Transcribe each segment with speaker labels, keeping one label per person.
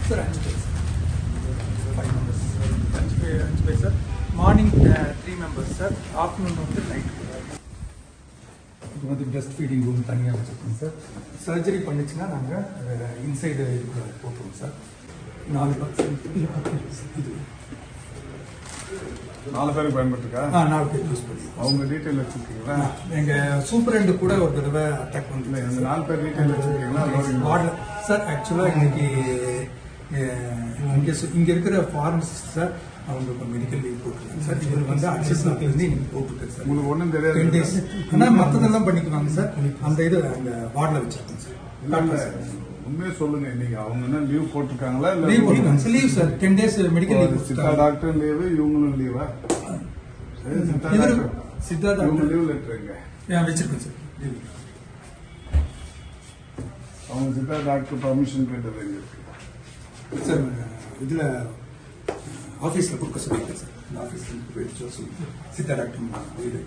Speaker 1: Sir அஞ்சு பேர் sir five members அஞ்சு பேர் அஞ்சு பேர் sir morning three members sir afternoon வந்து நைட் இது வந்து பிரஸ்ட் ஃபீடிங் ரூம் தனியாக வச்சுருக்கோம் சார் சர்ஜரி பண்ணிச்சுன்னா நாங்கள் இன்சைடு இதுக்குள்ள போட்டுருவோம் சார் நாலு பர்சன்ட் இல்லை பத்து இது
Speaker 2: நாலு பேருக்கு பயன்பட்டுருக்கா
Speaker 1: ஆ நாலு பேர் யூஸ் பண்ணுவோம்
Speaker 2: அவங்க டீட்டெயில் வச்சிருக்கீங்களா
Speaker 1: எங்க சூப்பரண்டு கூட ஒரு தடவை அட்டாக்
Speaker 2: இல்லை
Speaker 1: வந்து
Speaker 2: அந்த நாலு பேர் டீட்டெயில் வச்சிருக்கீங்களா லோரிங்
Speaker 1: வார்டில் சார் ஆக்சுவலாக இன்னைக்கு அஹ், இங்க சு- இங்க இருக்கிற ஃபார்மசிஸ்ட் சார் அவங்க இப்போ மெடிக்கல் லீவ் போட்டுருக்காங்க சார் இவர் வந்து அக்சஸ்ல இருந்து இன்னைக்கு போட்டுருக்காரு சார்
Speaker 2: உங்களுக்கு ஒன்றும்
Speaker 1: டென்
Speaker 2: தெரியாது
Speaker 1: டேஸ் ஆனால் மற்றதெல்லாம் பண்ணிக்குவாங்க சார் அந்த இது அந்த வார்டில் வச்சிருக்கோம் சார்
Speaker 2: இல்ல, இல்ல. உண்மையை சொல்லுங்க இன்னைக்கு அவங்க என்ன லீவ் போட்டிருக்காங்களா இல்ல
Speaker 1: லீவ் போட்டுருக்காங்க sir leave sir ten days medical
Speaker 2: ஒரு சித்தா
Speaker 1: லீவ்
Speaker 2: டாக்டர் லீவு இவங்களும் லீவா சரி, சித்தா
Speaker 1: இவரு
Speaker 2: டாக்டர்.
Speaker 1: சித்தா
Speaker 2: இவங்க
Speaker 1: டாக்டர்
Speaker 2: லீவ் லெட்டருங்க
Speaker 1: ஏன் வச்சிருக்கேன் சார் leave.
Speaker 2: அவங்க சித்தா டாக்டர் பர்மிஷன் கேட்டது எங்க இருக்கு
Speaker 1: சார் இதில் ஆஃபீஸில் கொடுக்க சொல்லியிருக்கேன் சார் இந்த ஆஃபீஸில் போயிடுச்சு சொல்லி சித்தா டாக்டர் வீடு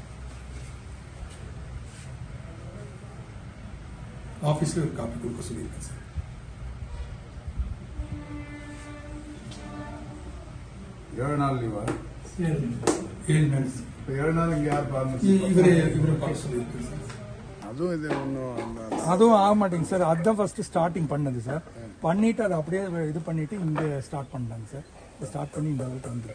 Speaker 1: ஆஃபீஸில் ஒரு காப்பி கொடுக்க சொல்லியிருக்கேன் சார்
Speaker 2: ஏழு நாள் லீவா
Speaker 1: ஏழு நாள் சார்.
Speaker 2: இப்ப ஏழு நாள் இங்க யார்
Speaker 1: இ-
Speaker 2: பார்மசி
Speaker 1: இவரு இவரு பார்க்க சொல்லியிருக்கேன் சார்
Speaker 2: அதுவும் இது ஒன்றும்
Speaker 1: அதுவும் ஆக மாட்டேங்க சார் அதுதான் ஃபர்ஸ்ட் ஸ்டார்டிங் பண்ணது சார் பண்ணிட்டு அதை அப்படியே இது பண்ணிட்டு இங்க ஸ்டார்ட் பண்ணாங்க சார் ஸ்டார்ட் பண்ணி இந்த அளவுக்கு வந்து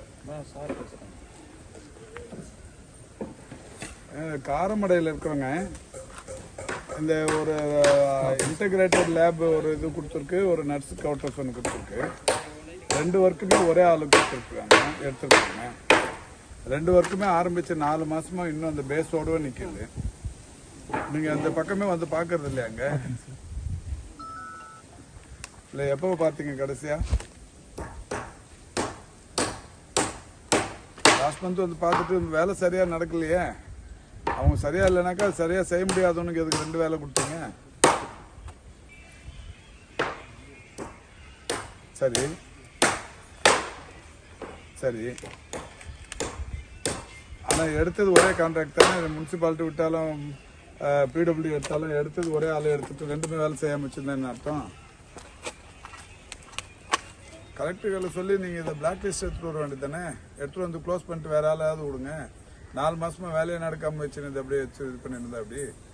Speaker 2: காரமடையில் இருக்கிறவங்க இந்த ஒரு இன்டகிரேட்டட் லேப் ஒரு இது கொடுத்துருக்கு ஒரு நர்ஸ் கவுண்டர்ஸ் ஒன்று கொடுத்துருக்கு ரெண்டு ஒர்க்குமே ஒரே ஆளு கொடுத்துருக்குறாங்க எடுத்துருக்காங்க ரெண்டு ஒர்க்குமே ஆரம்பிச்சு நாலு மாசமா இன்னும் அந்த பேஸோடவே நிக்குது நீங்க அந்த பக்கமே வந்து பாக்குறது இல்லையா அங்க இல்ல எப்போ பார்த்தீங்க கடைசியா லாஸ்ட் மந்த் வந்து பார்த்துட்டு வேலை சரியா நடக்கலையே அவங்க சரியா இல்லைனாக்கா அது சரியா செய்ய முடியாதவனுக்கு எதுக்கு ரெண்டு வேலை கொடுத்தீங்க சரி சரி ஆனா எடுத்தது ஒரே கான்ட்ராக்ட் தானே முனிசிபாலிட்டி விட்டாலும் பிடபிள்யூ எடுத்தாலும் எடுத்தது ஒரே ஆளு எடுத்துட்டு ரெண்டுமே வேலை செய்யாம வச்சிருந்தேன்னு அர்த்தம் கலெக்டர்களை சொல்லி நீங்க இதை பிளாக் லிஸ்ட் எடுத்துட்டு வர வேண்டியது தானே எடுத்துட்டு வந்து க்ளோஸ் பண்ணிட்டு வேற ஆளாவது விடுங்க நாலு மாசமா வேலையை நடக்காம வச்சுருந்து அப்படியே வச்சு இது பண்ணிருந்தா அப்படி